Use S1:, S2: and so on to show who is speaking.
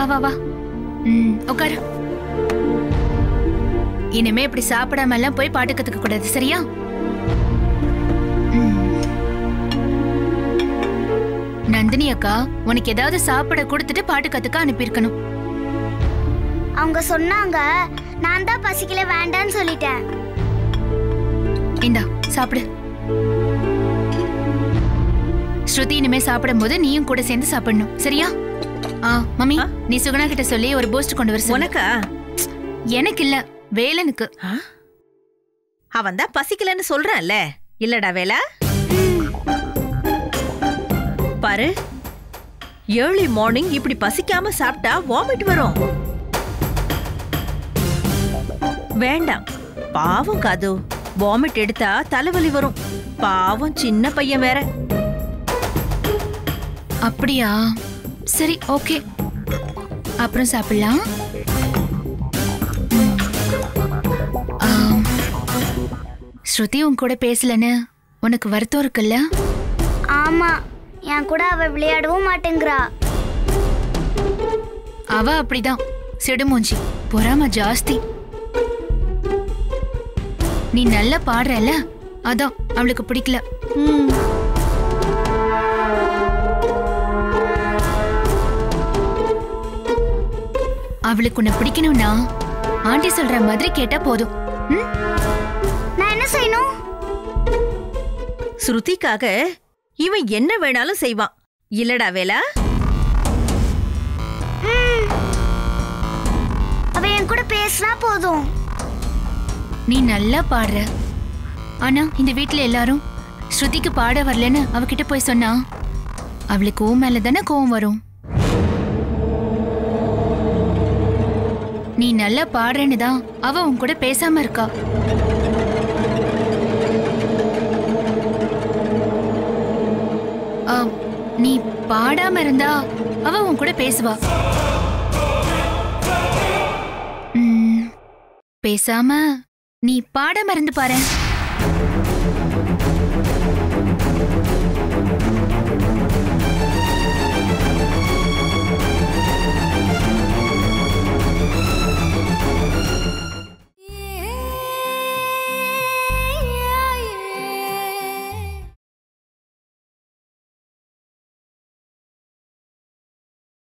S1: வா வா வா ம் உட்காரு இனிமே இப்படி சாப்பிடாம எல்லாம் போய் பாட்டு கத்துக்க கூடாது சரியா ம். நந்தினி அக்கா உனக்கு ஏதாவது சாப்பிட கொடுத்துட்டு பாட்டு கத்துக்க அனுப்பியிருக்கணும்
S2: அவங்க சொன்னாங்க நான் தான் பசிக்கல வேண்டான்னு சொல்லிட்டேன்
S1: இந்தா சாப்பிடு ஸ்ருதி இனிமே சாப்பிடும்போது நீயும் கூட சேர்ந்து சாப்பிடணும் சரியா ஆ மம்மி நீ சுகுணா கிட்ட சொல்லி ஒரு பூஸ்ட் கொண்டு வர சொல்லு
S3: உனக்கா
S1: எனக்கு இல்ல வேலனுக்கு
S3: அவன் தான் பசிக்கலன்னு சொல்றான்ல இல்லடா வேலா பாரு ஏர்லி மார்னிங் இப்படி பசிக்காம சாப்பிட்டா வாமிட் வரும் வேண்டாம் பாவம் காது வாமிட் எடுத்தா தலைவலி வரும் பாவம் சின்ன பையன் வேற
S1: அப்படியா சரி ஓகே அப்புறம் சாப்பிடலாம் ம். ஆம். ஸ்ருதி உன் கூட பேசலன்னு உனக்கு வருத்தம் இருக்குல்ல
S2: ஆமா என் கூட அவ விளையாடவும் மாட்டேங்கிறா
S1: அவ அப்படிதான் சிடுமூஞ்சி பொறாம ஜாஸ்தி நீ நல்லா பாடுறல அதான் அவளுக்கு பிடிக்கல அவளுக்கு உன்னை பிடிக்கணும்னா ஆண்டி சொல்ற மாதிரி கேட்டா போதும் ம்?
S2: நான் என்ன செய்யணும்
S3: ஸ்ருதிக்காக இவன் என்ன வேணாலும் செய்வான் இல்லடா வேலா
S2: அவ என் கூட பேசினா போதும்
S1: நீ நல்லா பாடுற ஆனா இந்த வீட்ல எல்லாரும் ஸ்ருதிக்கு பாட வரலன்னு அவகிட்ட போய் சொன்னா அவளுக்கு உன் மேல தானே கோவம் வரும் நீ நல்லா பாடுறேன்னு தான் அவ உன் கூட பேசாம இருக்கா ஆ, நீ பாடாம இருந்தா அவ உன் கூட பேசுவா ம், பேசாம நீ பாடாம இருந்து பாரு